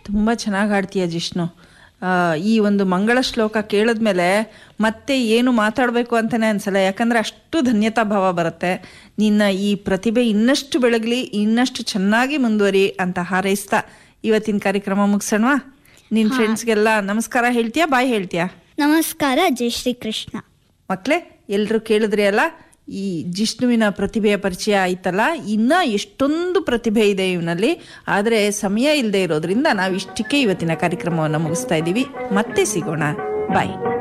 ತುಂಬ ಚೆನ್ನಾಗಿ ಹಾಡ್ತೀಯ ಜಿಷ್ಣು ಆ, ಈ ಒಂದು ಮಂಗಳ ಶ್ಲೋಕ ಕೇಳಿದ್ಮೇಲೆ ಮತ್ತೆ ಏನು ಮಾತಾಡಬೇಕು ಅಂತಲೇ ಅನ್ಸಲ್ಲ ಯಾಕಂದ್ರೆ ಅಷ್ಟು ಧನ್ಯತಾ ಭಾವ ಬರುತ್ತೆ ನಿನ್ನ ಈ ಪ್ರತಿಭೆ ಇನ್ನಷ್ಟು ಬೆಳಗಲಿ ಇನ್ನಷ್ಟು ಚೆನ್ನಾಗಿ ಮುಂದುವರಿ ಅಂತ ಹಾರೈಸ್ತಾ ಇವತ್ತಿನ ಕಾರ್ಯಕ್ರಮ ಮುಗಿಸೋಣವಾ ನಿನ್ನ ಫ್ರೆಂಡ್ಸ್ಗೆಲ್ಲ ನಮಸ್ಕಾರ ಹೇಳ್ತೀಯಾ ಬಾಯ್ ಹೇಳ್ತೀಯಾ ನಮಸ್ಕಾರ ಜೈ ಶ್ರೀ ಕೃಷ್ಣ ಮಕ್ಕಳೇ ಎಲ್ಲರೂ ಕೇಳಿದ್ರಿ ಅಲ್ಲ ಈ ಜಿಷ್ಣುವಿನ ಪ್ರತಿಭೆಯ ಪರಿಚಯ ಆಯ್ತಲ್ಲ ಇನ್ನ ಎಷ್ಟೊಂದು ಪ್ರತಿಭೆ ಇದೆ ಇವನಲ್ಲಿ ಆದರೆ ಸಮಯ ಇಲ್ಲದೆ ಇರೋದ್ರಿಂದ ನಾವು ಇಷ್ಟಕ್ಕೆ ಇವತ್ತಿನ ಕಾರ್ಯಕ್ರಮವನ್ನು ಮುಗಿಸ್ತಾ ಇದ್ದೀವಿ ಮತ್ತೆ ಸಿಗೋಣ ಬಾಯ್